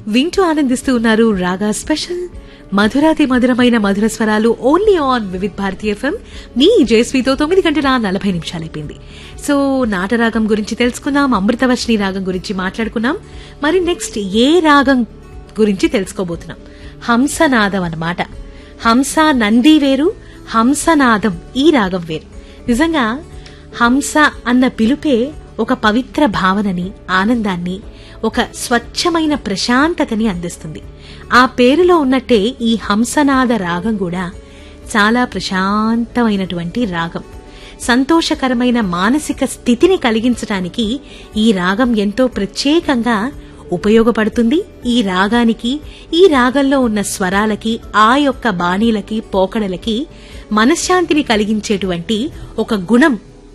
వింటూ ఆనందిస్తూ ఉన్నారు రాగా స్పెషల్ మధురాతి మధురమైన మధుర స్వరాలు only on Vividh Bharati FM మీ జయశ్రీతో తొమ్మిది గంటల నలభై నిమిషాలు అయిపోయింది సో నాటరాగం గురించి తెలుసుకున్నాం అమృతవర్షిణి రాగం గురించి మాట్లాడుకున్నాం మరి నెక్స్ట్ ఏ రాగం గురించి తెలుసుకోబోతున్నాం హంసనాదం అన్నమాట హంస నంది వేరు హంసనాదం ఈ రాగం వేరు నిజంగా హంస అన్న పిలుపే ఒక పవిత్ర భావనని ఆనందాన్ని ఒక స్వచ్ఛమైన ప్రశాంతతని అందిస్తుంది ఆ పేరులో ఉన్నట్టే ఈ హంసనాద రాగం కూడా చాలా ప్రశాంతమైనటువంటి రాగం సంతోషకరమైన మానసిక స్థితిని కలిగించటానికి ఈ రాగం ఎంతో ప్రత్యేకంగా ఉపయోగపడుతుంది ఈ రాగానికి ఈ రాగంలో ఉన్న స్వరాలకి ఆ యొక్క బాణీలకి పోకడలకి మనశ్శాంతిని కలిగించేటువంటి ఒక గుణం